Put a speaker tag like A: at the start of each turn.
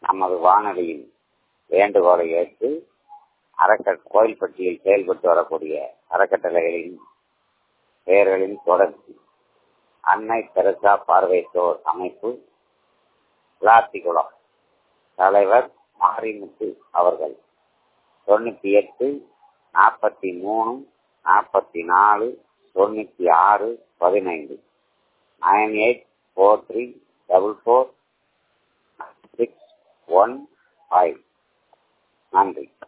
A: நமது வானொலியின் வேண்டுகோளை ஏற்று அறக்கட் கோயில்பட்டியில் செயல்பட்டு வரக்கூடிய அறக்கட்டளைகளின் பெயர்களின் தொடர்ச்சி அன்னை தெரசா பார்வையற்றோர் அமைப்பு விளாத்திகுளம் தலைவர் மாரிமுத்து அவர்கள் தொண்ணூத்தி எட்டு நாற்பத்தி மூணு நாற்பத்தி நாலு தொண்ணூத்தி ஆறு பதினைந்து nine eight four three double four six one five நன்றி